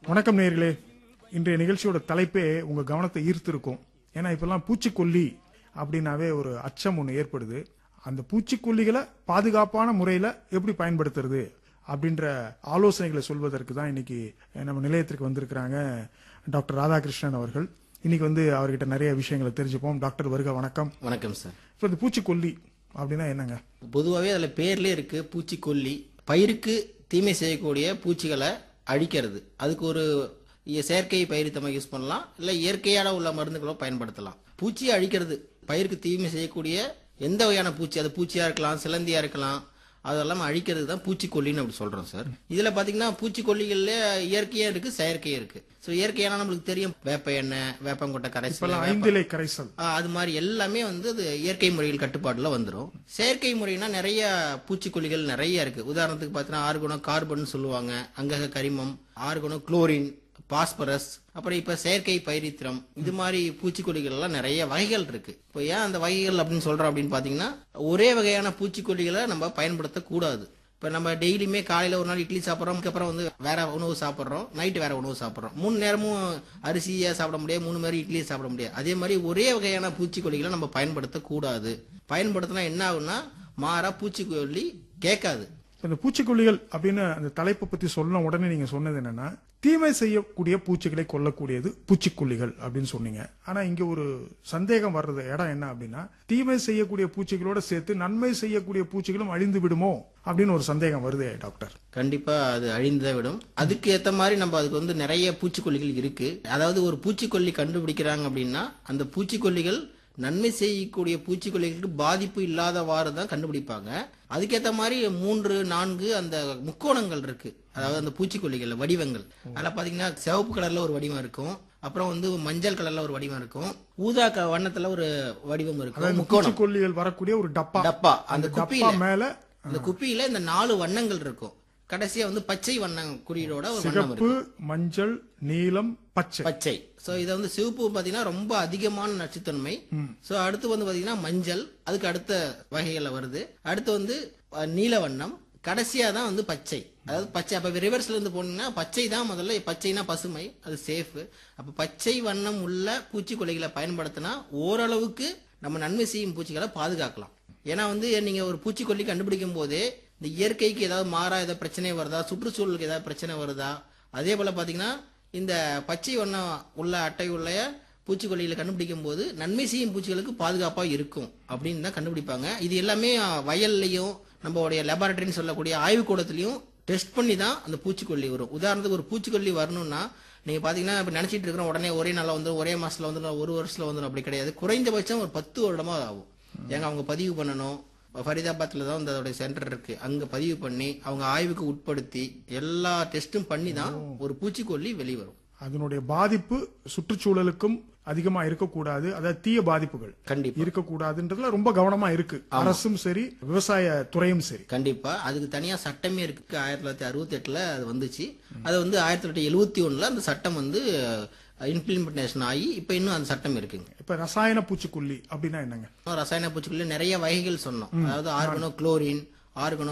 வணக்கம் நேர்களே இன்றைய நிகழ்ச்சியோட தலைப்பே உங்க கவனத்தை ஈர்த்திருக்கும் ஏன்னா இப்பெல்லாம் பூச்சிக்கொல்லி அப்படின்னாவே ஒரு அச்சம் ஒன்று ஏற்படுது அந்த பூச்சிக்கொல்லிகளை பாதுகாப்பான முறையில எப்படி பயன்படுத்துறது அப்படின்ற ஆலோசனைகளை சொல்வதற்கு தான் இன்னைக்கு நம்ம நிலையத்திற்கு வந்திருக்கிறாங்க டாக்டர் ராதாகிருஷ்ணன் அவர்கள் இன்னைக்கு வந்து அவர்கிட்ட நிறைய விஷயங்களை தெரிஞ்சுப்போம் டாக்டர் வருக வணக்கம் வணக்கம் சார் இப்போ இந்த பூச்சிக்கொல்லி அப்படின்னா என்னங்க பொதுவாகவே அதில் பேர்லேயே இருக்கு பூச்சிக்கொல்லி பயிருக்கு தீமை செய்யக்கூடிய பூச்சிகளை அழிக்கிறது அதுக்கு ஒரு இ- செயற்கை பயிரித்தமை யூஸ் பண்ணலாம் இல்லை இயற்கையான உள்ள மருந்துகளோ பயன்படுத்தலாம் பூச்சியை அழிக்கிறது பயிருக்கு தீமை செய்யக்கூடிய எந்த வகையான பூச்சி அது பூச்சியா இருக்கலாம் சிலந்தியா இருக்கலாம் அதெல்லாம் அழிக்கிறது தான் பூச்சிக்கொல்லின்னு அப்படி சொல்றோம் சார் இதுல பாத்தீங்கன்னா பூச்சிக்கொல்லிகள்ல இயற்கையா இருக்கு செயற்கையா இருக்கு ஸோ இயற்கையான நம்மளுக்கு தெரியும் வேப்ப எண்ணெய் வேப்பங்கொட்டை கரைசல் இப்பெல்லாம் ஐந்திலை கரைசல் ஆ, அது மாதிரி எல்லாமே வந்து அது இயற்கை முறையில் கட்டுப்பாடுல வந்துரும் செயற்கை முறைனா நிறைய பூச்சிக்கொல்லிகள் நிறைய இருக்கு உதாரணத்துக்கு பார்த்தீங்கன்னா ஆர்கோனோ கார்பன் சொல்லுவாங்க அங்கக கரிமம் ஆர்கோனோ குளோரின் பாஸ்பரஸ் அப்புறம் இப்ப செயற்கை பைரித்திரம் இது மாதிரி பூச்சிக்கொல்லிகள் எல்லாம் நிறைய வகைகள் இருக்கு இப்போ ஏன் அந்த வகைகள் அப்படின்னு சொல்றோம் அப்படின்னு பாத்தீங்கன்னா ஒரே வகையான பூச்சிக்கொல்லிகளை நம்ம பயன்படுத்தக்கூடாது இப்ப நம்ம டெய்லியுமே காலையில ஒரு நாள் இட்லி சாப்பிட்றோம் அப்புறம் வந்து வேற உணவு சாப்பிட்றோம் நைட்டு வேற உணவு சாப்பிட்றோம் மூணு நேரமும் அரிசியை சாப்பிட முடியாது மூணு மாதிரி இட்லியை சாப்பிட முடியாது அதே மாதிரி ஒரே வகையான பூச்சிக்கொல்லிகளை நம்ம பயன்படுத்தக்கூடாது பயன்படுத்தினா என்ன ஆகும்னா மாறா பூச்சிக்கொல்லி கேட்காது இப்ப இந்த பூச்சிக்கொல்லிகள் அப்படின்னு அந்த தலைப்பை பத்தி சொன்ன உடனே நீங்க சொன்னது என்னன்னா தீமை செய்யக்கூடிய பூச்சிகளை கொல்லக்கூடியது பூச்சிக்கொல்லிகள் அப்படின்னு சொன்னீங்க ஆனா இங்க ஒரு சந்தேகம் வர்றது இடம் என்ன அப்படின்னா தீமை செய்யக்கூடிய பூச்சிகளோட சேர்த்து நன்மை செய்யக்கூடிய பூச்சிகளும் அழிந்து விடுமோ அப்படின்னு ஒரு சந்தேகம் வருதே டாக்டர் கண்டிப்பா அது அழிந்துதான் விடும் அதுக்கு ஏத்த மாதிரி நம்ம அதுக்கு வந்து நிறைய பூச்சிக்கொல்லிகள் இருக்கு அதாவது ஒரு பூச்சிக்கொல்லி கண்டுபிடிக்கிறாங்க அப்படின்னா அந்த பூச்சிக்கொல்லிகள் நன்மை செய்யக்கூடிய பூச்சிக்கொல்லிகளுக்கு பாதிப்பு இல்லாதவாறு தான் கண்டுபிடிப்பாங்க அதுக்கேத்த மாதிரி மூன்று நான்கு அந்த முக்கோணங்கள் இருக்கு அதாவது அந்த பூச்சிக்கொல்லிகள் வடிவங்கள் அதில் பாத்தீங்கன்னா சிவப்பு கலர்ல ஒரு வடிவம் இருக்கும் அப்புறம் வந்து மஞ்சள் கலர்ல ஒரு வடிவம் இருக்கும் ஊதா க- வண்ணத்துல ஒரு வடிவம் இருக்கும் முக்கோணம் பூச்சிக்கொல்லிகள் வரக்கூடிய ஒரு டப்பா டப்பா அந்த டப்பா குப்பியில மேல அந்த குப்பியில இந்த நாலு வண்ணங்கள் இருக்கும் கடைசியா வந்து பச்சை வண்ணம் குறியீடோட ஒரு வண்ணம் சிகப்பு இருக்கும் மஞ்சள் நீலம் பச்சை பச்சை சோ இத வந்து சிவப்பு பாத்தீங்கன்னா ரொம்ப அதிகமான நச்சுத்தன்மை சோ அடுத்து வந்து பாத்தீங்கன்னா மஞ்சள் அதுக்கு அடுத்த வகைகள்ல வருது அடுத்து வந்து அஹ், நீல வண்ணம் கடைசியா தான் வந்து பச்சை அதாவது பச்சை அப்ப ரிவர்ஸ்ல இருந்து போனீங்கன்னா பச்சை தான் முதல்ல பச்சைனா பசுமை அது சேஃப் அப்ப பச்சை வண்ணம் உள்ள பூச்சிக்கொல்லிகளை பயன்படுத்தினா ஓரளவுக்கு நம்ம நன்மை செய்யும் பூச்சிகளை பாதுகாக்கலாம் ஏன்னா வந்து நீங்க ஒரு பூச்சிக்கொல்லி கண்டுபிடிக்கும் போதே இந்த இயற்கைக்கு ஏதாவது மாறா ஏதாவது பிரச்சனை வருதா சுற்றுச்சூழலுக்கு ஏதாவது பிரச்சனை வருதா அதே போல பாத்தீங்கன்னா இந்த பச்சை வண்ணம் உள்ள அட்டை உள்ள பூச்சிக்கொல்லிகளை கண்டுபிடிக்கும் போது நன்மை செய்யும் பூச்சிகளுக்கு பாதுகாப்பா இருக்கும் அப்படின்னு தான் கண்டுபிடிப்பாங்க இது எல்லாமே அஹ், வயல்லையும் நம்மளுடைய லெபார்டரின்னு சொல்லக்கூடிய ஆய்வுக்கூடத்திலையும் டெஸ்ட் பண்ணி தான் அந்த பூச்சிக்கொல்லி வரும் உதாரணத்துக்கு ஒரு பூச்சிக்கொல்லி வரணும்னா நீங்க பாத்தீங்கன்னா இப்ப நினைச்சிட்டு இருக்கிறோம் உடனே ஒரே நாள்ல வந்து ஒரே மாசத்துல வந்து ஒரு வருஷத்துல வந்துடும் அப்படி கிடையாது குறைந்தபட்சம் ஒரு பத்து வருடமா ஆகும் ஏங்க அவங்க பதிவு பண்ணணும் ஃபரிதாபாத்ல தான் வந்து அதோட சென்டர் இருக்கு அங்க பதிவு பண்ணி அவங்க ஆய்வுக்கு உட்படுத்தி எல்லா டெஸ்டும் பண்ணி தான் ஒரு பூச்சிக்கொல்லி வெளிவரும் அதனுடைய பாதிப்பு சுற்றுச்சூழலுக்கும் அதிகமா இருக்கக்கூடாது அதாவது தீய பாதிப்புகள் கண்டிப்பா இருக்கக்கூடாதுன்றதுல ரொம்ப கவனமா இருக்கு அரசும் சரி விவசாய துறையும் சரி கண்டிப்பா அதுக்கு தனியா சட்டமே இருக்கு ஆயிரத்தி தொள்ளாயிரத்தி அறுபத்தி எட்டுல அது வந்துச்சு அது வந்து ஆயிரத்தி தொள்ளாயிரத்தி எழுபத்தி ஒண்ணுல அந்த சட்டம் வந்து இம்ப்ளிமெண்டேஷன் ஆகி இப்ப இன்னும் அந்த சட்டம் இருக்குங்க இப்ப ரசாயன பூச்சிக்கொல்லி அப்படின்னா என்னங்க ரசாயன பூச்சிக்கொல்லி நிறைய வகைகள் சொன்னோம் அதாவது ஆர்கனோ குளோரின் ஆர்கனோ